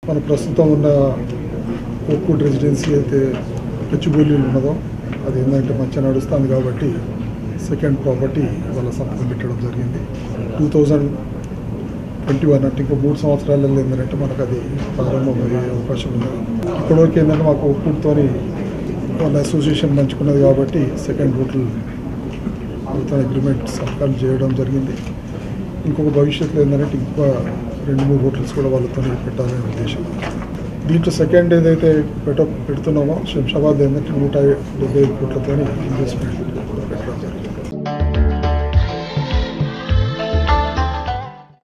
మన ప్రస్తుతం ఉన్న కోక్వుడ్ రెసిడెన్సీ అయితే పెచ్చుబోలీలు ఉన్నదో అది ఏంటంటే మంచిగా నడుస్తుంది కాబట్టి సెకండ్ ప్రాపర్టీ వాళ్ళ సంతకం పెట్టడం జరిగింది టూ థౌజండ్ ట్వంటీ వన్ అంటే ఇంకా మూడు సంవత్సరాలలో ఏంటంటే మనకు అది ప్రారంభమయ్యే అవకాశం ఉంది ఇప్పటివరకు ఏంటంటే మాకు ఒప్పుడుతోని వాళ్ళ అసోసియేషన్ పంచుకున్నది కాబట్టి సెకండ్ హోటల్ వాళ్ళతో అగ్రిమెంట్ సంతకాలు చేయడం జరిగింది ఇంకొక భవిష్యత్తులో ఏంటంటే ఇంకా రెండు మూడు హోటల్స్ కూడా వాళ్ళతో పెట్టాలనే ఉద్దేశం దీంట్లో సెకండ్ ఏదైతే పెట్ట పెడుతున్నామో శంషాబాద్ ఏంటంటే నూట డెబ్బై ఐదు కోట్లతో ఇన్వెస్ట్మెంట్